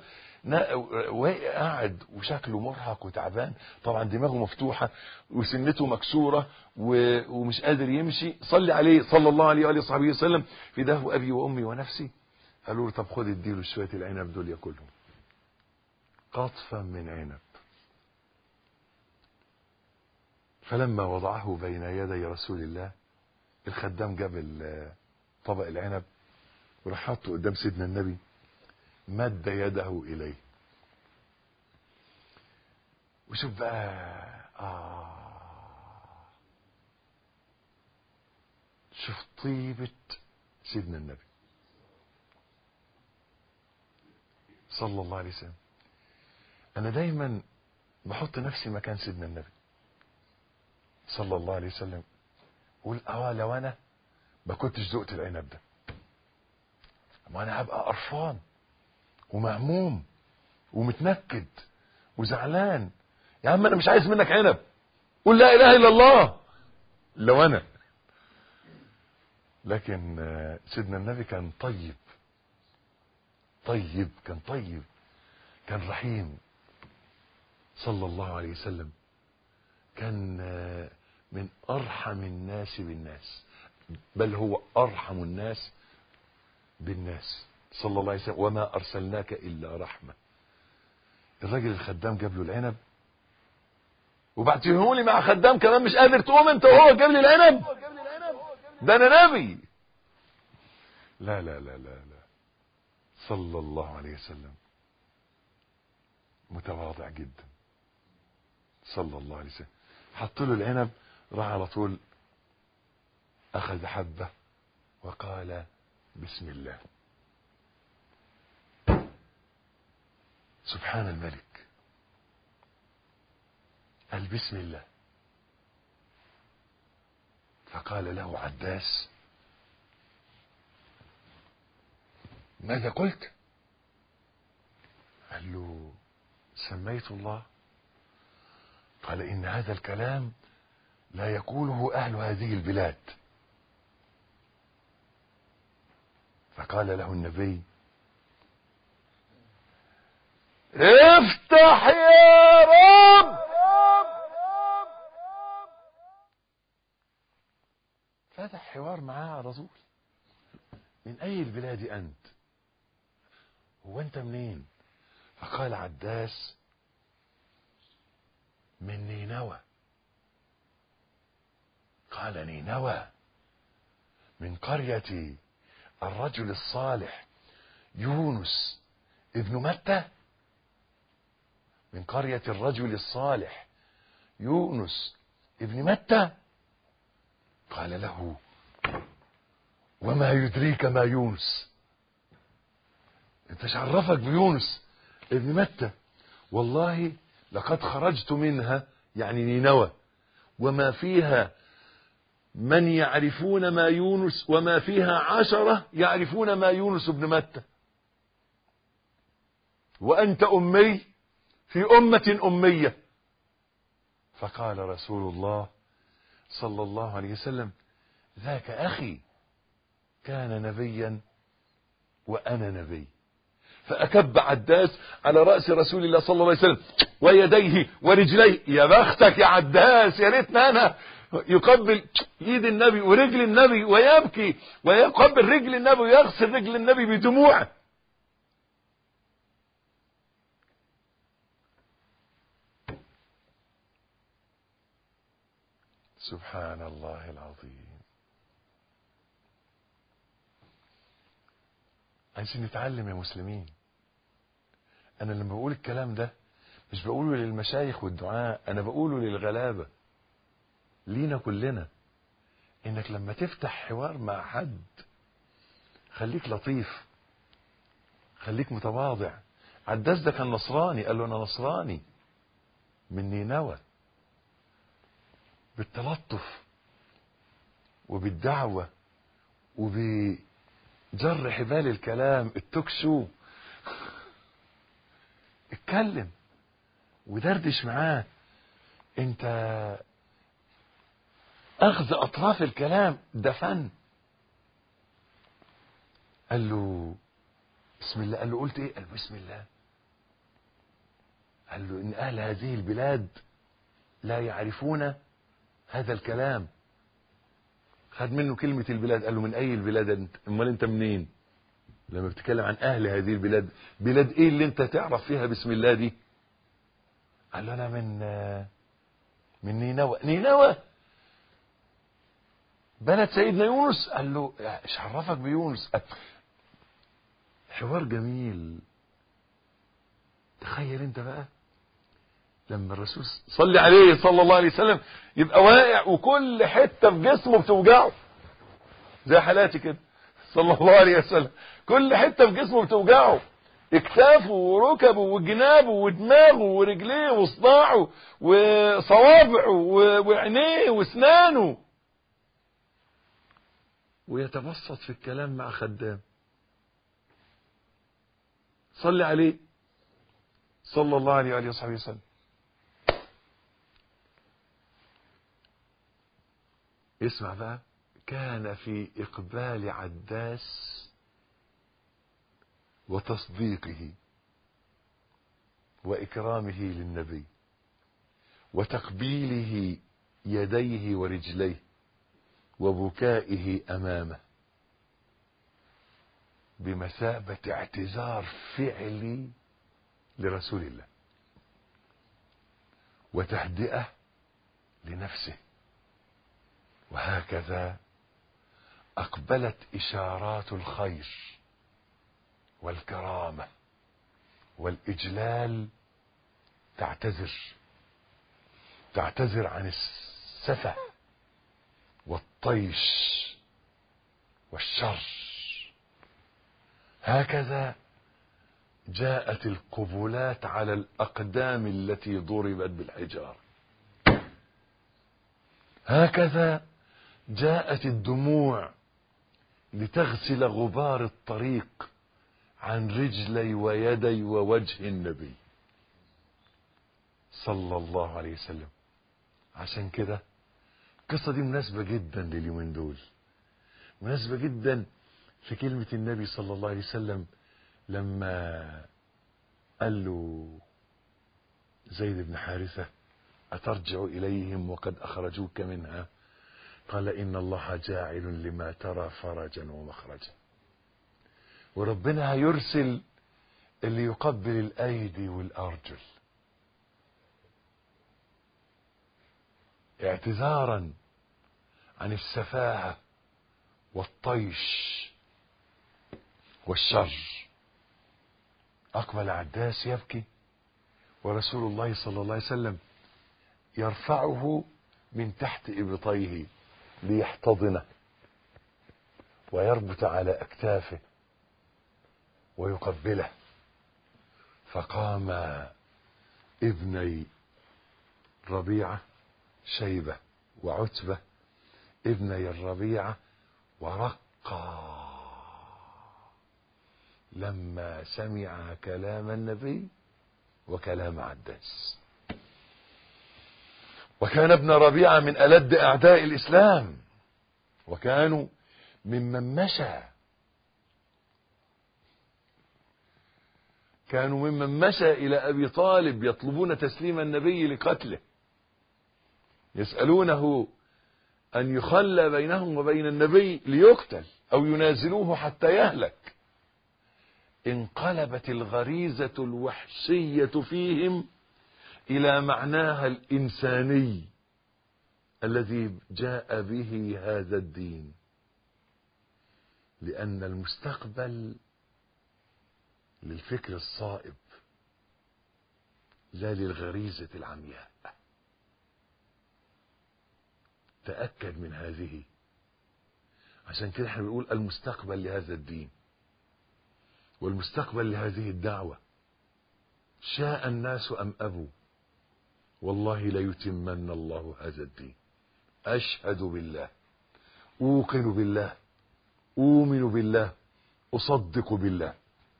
قاعد وشكله مرهق وتعبان طبعا دماغه مفتوحة وسنته مكسورة ومش قادر يمشي صلي عليه صلى الله عليه وآله وصحبه وسلم في ده أبي وأمي ونفسي قالوا له طب خد اديله شوية العنب دول ياكلهم قطفا من عنب فلما وضعه بين يدي رسول الله الخدام جاب طبق العنب وراح حطه قدام سيدنا النبي مد يده اليه وشوف بقى آه شوف طيبة سيدنا النبي صلى الله عليه وسلم انا دايما بحط نفسي مكان سيدنا النبي صلى الله عليه وسلم قول اه لو انا ما كنتش ذقت العنب ده ما انا هبقى قرفان ومهموم ومتنكد وزعلان يا عم انا مش عايز منك عنب قول لا اله الا الله لو انا لكن سيدنا النبي كان طيب طيب كان طيب كان رحيم صلى الله عليه وسلم كان من ارحم الناس بالناس بل هو ارحم الناس بالناس صلى الله عليه وسلم وما ارسلناك الا رحمه الراجل الخدام جاب له العنب وبعتيه لي مع خدام كمان مش قادر تقوم انت وهو جاب لي العنب ده انا نبي لا لا لا لا لا صلى الله عليه وسلم متواضع جدا صلى الله عليه وسلم حط له العنب راح على طول اخذ حبه وقال بسم الله سبحان الملك قال بسم الله فقال له عداس ماذا قلت قال له سميت الله قال إن هذا الكلام لا يقوله أهل هذه البلاد فقال له النبي افتح يا رب فتح حوار معاه على طول من أي البلاد أنت هو أنت منين فقال عداس من نينوى قال نينوى من قرية الرجل الصالح يونس ابن متى من قرية الرجل الصالح يونس ابن متى قال له وما يدريك ما يونس انت عرفك بيونس ابن متى والله لقد خرجت منها يعني نينوى وما فيها من يعرفون ما يونس وما فيها عشرة يعرفون ما يونس ابن متى وأنت أمي في أمة أمية فقال رسول الله صلى الله عليه وسلم ذاك أخي كان نبيا وأنا نبي فأكب عداس على رأس رسول الله صلى الله عليه وسلم ويديه ورجليه يا بختك يا عداس يا ريتنا أنا يقبل ايد النبي ورجل النبي ويبكي ويقبل رجل النبي ويغسل رجل النبي بدموعه سبحان الله العظيم عايزين نتعلم يا مسلمين انا لما بقول الكلام ده مش بقوله للمشايخ والدعاء انا بقوله للغلابه لينا كلنا انك لما تفتح حوار مع حد خليك لطيف خليك متواضع عداس ده كان نصراني قال له انا نصراني من نينوى بالتلطف وبالدعوة وبجر حبال الكلام التوك شو اتكلم ودردش معاه انت اخذ اطراف الكلام ده فن قال له بسم الله قال له قلت ايه قال بسم الله قال له ان اهل هذه البلاد لا يعرفون هذا الكلام خد منه كلمة البلاد قال له من اي البلاد انت امال انت منين لما بتتكلم عن اهل هذه البلاد بلاد ايه اللي انت تعرف فيها بسم الله دي قال له انا من من نينوى نينوى بلد سيدنا يونس قال له ايش عرفك بيونس حوار جميل تخيل انت بقى لما الرسول صلي عليه صلى الله عليه وسلم يبقى واقع وكل حته في جسمه بتوجعه زي حالاتي كده صلى الله عليه وسلم كل حته في جسمه بتوجعه اكتافه وركبه وجنابه ودماغه ورجليه وصداعه وصوابعه وعينيه واسنانه ويتبسط في الكلام مع خدام صلي عليه صلى الله عليه وآله وصحبه وسلم اسمع بقى كان في إقبال عداس وتصديقه وإكرامه للنبي وتقبيله يديه ورجليه وبكائه أمامه بمثابة اعتذار فعلي لرسول الله وتهدئة لنفسه وهكذا أقبلت إشارات الخير والكرامة والإجلال تعتذر تعتذر عن السفه والطيش والشر هكذا جاءت القبلات على الأقدام التي ضربت بالحجارة هكذا جاءت الدموع لتغسل غبار الطريق عن رجلي ويدي ووجه النبي صلى الله عليه وسلم عشان كده القصة دي مناسبة جدا لليومين دول مناسبة جدا في كلمة النبي صلى الله عليه وسلم لما قال له زيد بن حارثة أترجع إليهم وقد أخرجوك منها قال إن الله جاعل لما ترى فرجا ومخرجا وربنا هيرسل اللي يقبل الأيدي والأرجل اعتذارا عن السفاهة والطيش والشر أقبل عداس يبكي ورسول الله صلى الله عليه وسلم يرفعه من تحت إبطيه ليحتضنه ويربط على أكتافه ويقبله فقام ابني ربيعة شيبة وعتبة ابني الربيعة ورقا لما سمع كلام النبي وكلام عداس وكان ابن ربيعة من ألد أعداء الإسلام وكانوا ممن مشى كانوا ممن مشى إلى أبي طالب يطلبون تسليم النبي لقتله يسألونه أن يخلى بينهم وبين النبي ليقتل أو ينازلوه حتى يهلك انقلبت الغريزة الوحشية فيهم إلى معناها الإنساني الذي جاء به هذا الدين لأن المستقبل للفكر الصائب لا للغريزة العمياء تأكد من هذه عشان كده احنا بنقول المستقبل لهذا الدين والمستقبل لهذه الدعوة شاء الناس أم أبوا والله ليتمن الله هذا الدين أشهد بالله أوقن بالله أؤمن بالله أصدق بالله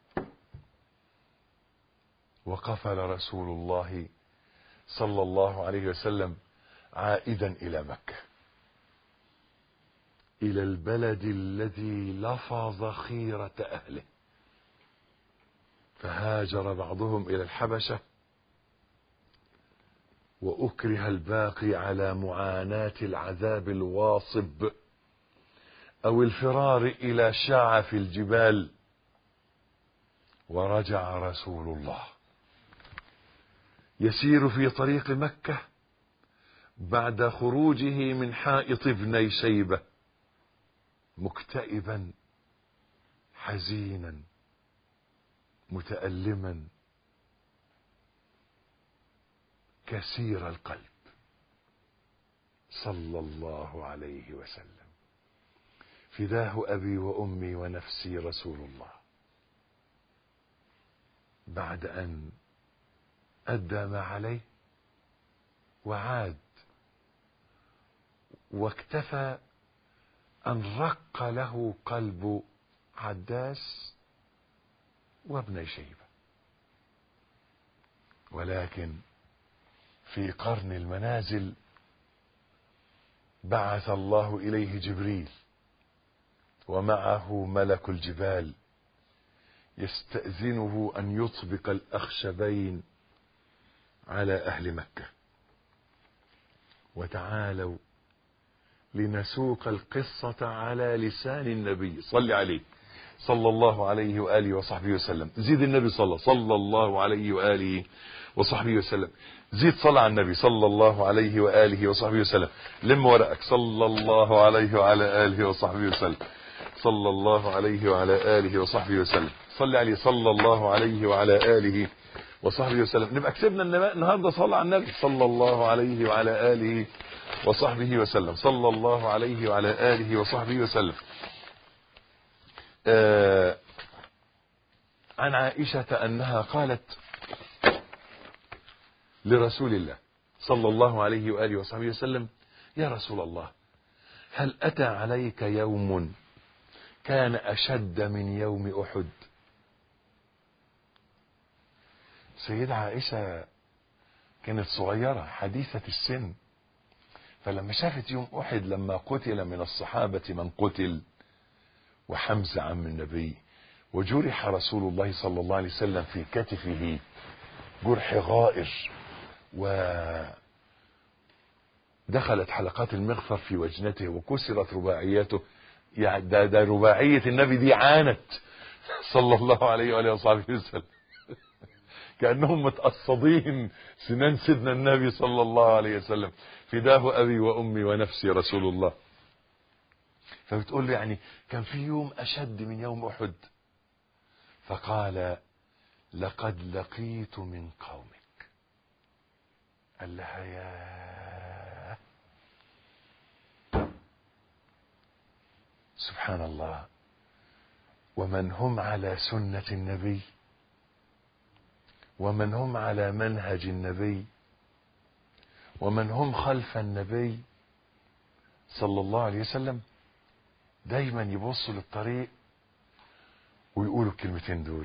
وقفل رسول الله صلى الله عليه وسلم عائدا إلى مكة إلى البلد الذي لفظ خيرة أهله فهاجر بعضهم إلى الحبشة وأكره الباقي على معاناة العذاب الواصب أو الفرار إلى شعف الجبال ورجع رسول الله يسير في طريق مكة بعد خروجه من حائط ابني شيبة مكتئبا حزينا متألما كثير القلب صلى الله عليه وسلم فداه أبي وأمي ونفسي رسول الله بعد أن أدى ما عليه وعاد واكتفى أن رق له قلب عداس وابن شيبة ولكن في قرن المنازل بعث الله إليه جبريل ومعه ملك الجبال يستأذنه أن يطبق الأخشبين على أهل مكة وتعالوا لنسوق القصة على لسان النبي صل عليه صلى الله عليه وآله وصحبه وسلم زيد النبي صلى صلى الله عليه وآله وصحبه وسلم زيد صلى على النبي صلى الله عليه وآله وصحبه وسلم لم ورقك صلى الله عليه وعلى آله وصحبه وسلم صلى الله عليه وعلى آله وصحبه وسلم صلي عليه صلى الله عليه وعلى آله وصحبه وسلم نبقى كسبنا النهارده صلى على النبي صلى الله عليه وعلى آله وصحبه وسلم صلى الله عليه وعلى آله وصحبه وسلم آه عن عائشة أنها قالت لرسول الله صلى الله عليه وآله وصحبه وسلم يا رسول الله هل أتى عليك يوم كان أشد من يوم أحد سيدة عائشة كانت صغيرة حديثة السن فلما شافت يوم أحد لما قتل من الصحابة من قتل وحمزة عم النبي وجرح رسول الله صلى الله عليه وسلم في كتفه جرح غائر ودخلت حلقات المغفر في وجنته وكسرت رباعياته يعني ده, ده رباعية النبي دي عانت صلى الله عليه وآله وصحبه وسلم كأنهم متقصدين سنان سيدنا النبي صلى الله عليه وسلم فداه أبي وأمي ونفسي رسول الله فبتقول له يعني كان في يوم أشد من يوم أحد فقال لقد لقيت من قومك قال لها يا سبحان الله ومن هم على سنة النبي ومن هم على منهج النبي ومن هم خلف النبي صلى الله عليه وسلم دايما يبصوا للطريق ويقولوا الكلمتين دول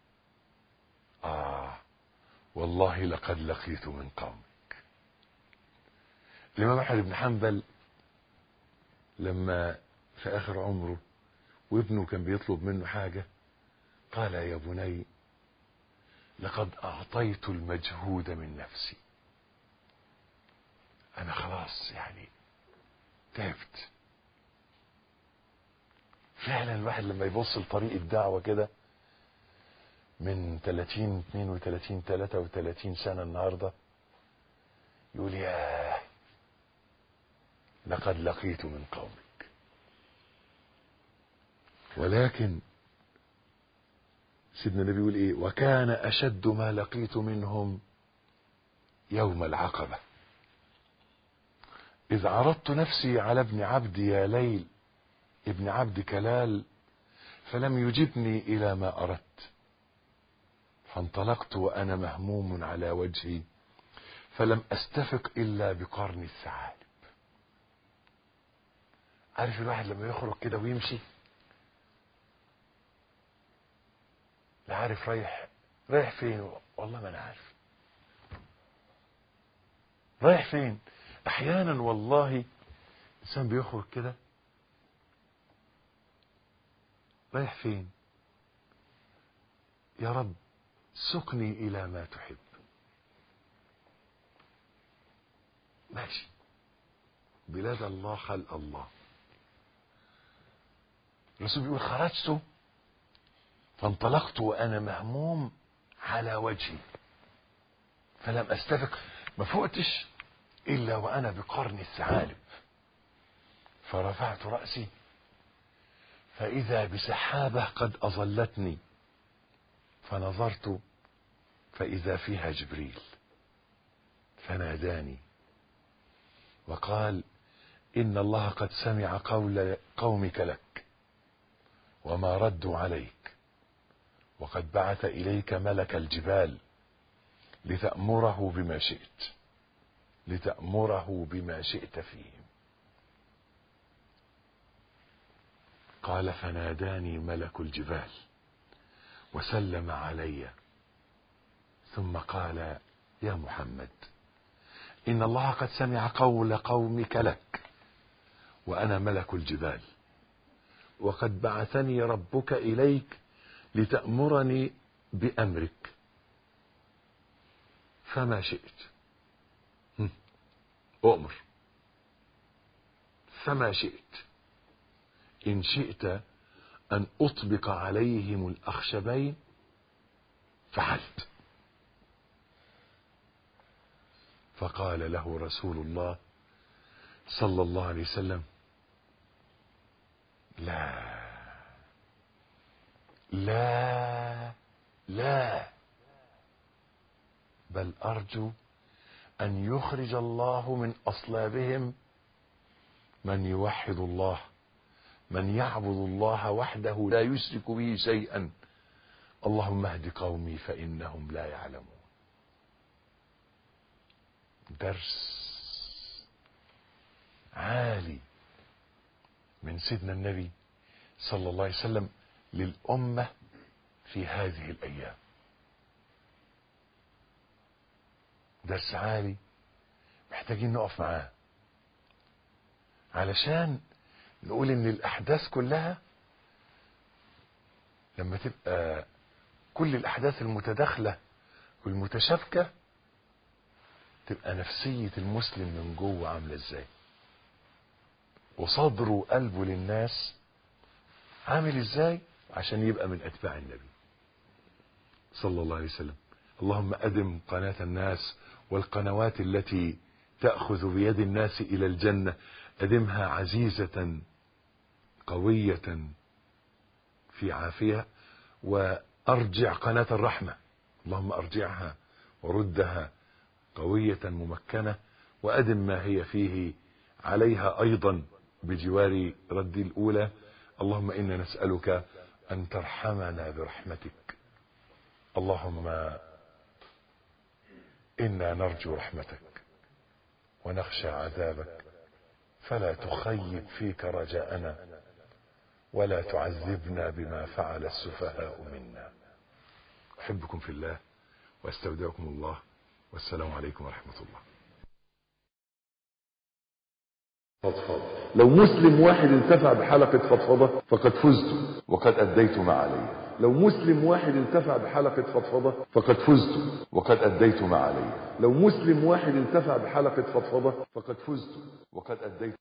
آه والله لقد لقيت من قومك الإمام أحمد بن حنبل لما في آخر عمره وابنه كان بيطلب منه حاجة قال يا بني لقد أعطيت المجهود من نفسي أنا خلاص يعني تعبت فعلا الواحد لما يبص لطريق الدعوة كده من 30 32 33 سنة النهاردة يقول يا لقد لقيت من قومك ولكن سيدنا النبي يقول ايه وكان اشد ما لقيت منهم يوم العقبة اذ عرضت نفسي على ابن عبد يا ليل ابن عبد كلال فلم يجبني الى ما اردت فانطلقت وانا مهموم على وجهي فلم استفق الا بقرن الثعالب عارف الواحد لما يخرج كده ويمشي لا عارف رايح رايح فين والله ما انا عارف رايح فين احيانا والله الانسان بيخرج كده رايح فين يا رب سقني الى ما تحب ماشي بلاد الله خلق الله الرسول بيقول خرجت فانطلقت وانا مهموم على وجهي فلم استفق ما فقتش الا وانا بقرن الثعالب فرفعت راسي فاذا بسحابه قد اظلتني فنظرت فاذا فيها جبريل فناداني وقال ان الله قد سمع قول قومك لك وما ردوا عليك وقد بعث اليك ملك الجبال لتامره بما شئت لتامره بما شئت فيهم قال فناداني ملك الجبال وسلم علي ثم قال يا محمد ان الله قد سمع قول قومك لك وانا ملك الجبال وقد بعثني ربك اليك لتامرني بامرك فما شئت اؤمر فما شئت ان شئت ان اطبق عليهم الاخشبين فعلت فقال له رسول الله صلى الله عليه وسلم لا لا لا بل ارجو ان يخرج الله من اصلابهم من يوحد الله من يعبد الله وحده لا يشرك به شيئا اللهم اهد قومي فانهم لا يعلمون درس عالي من سيدنا النبي صلى الله عليه وسلم للأمة في هذه الأيام درس عالي محتاجين نقف معاه علشان نقول ان الاحداث كلها لما تبقى كل الاحداث المتداخله والمتشابكه تبقى نفسيه المسلم من جوه عامله ازاي وصدره وقلبه للناس عامل ازاي عشان يبقى من اتباع النبي صلى الله عليه وسلم اللهم ادم قناه الناس والقنوات التي تاخذ بيد الناس الى الجنه ادمها عزيزه قويه في عافيه وارجع قناه الرحمه اللهم ارجعها وردها قويه ممكنه وادم ما هي فيه عليها ايضا بجوار رد الاولى اللهم إنا نسألك أن ترحمنا برحمتك اللهم إنا نرجو رحمتك ونخشى عذابك فلا تخيب فيك رجاءنا ولا تعذبنا بما فعل السفهاء منا أحبكم في الله واستودعكم الله والسلام عليكم ورحمة الله فضفض لو مسلم واحد انتفع بحلقة فضفضة فقد فزت وقد أديت ما علي لو مسلم واحد انتفع بحلقة فضفضة فقد فزت وقد أديت ما علي لو مسلم واحد انتفع بحلقة فضفضة فقد فزت وقد أديت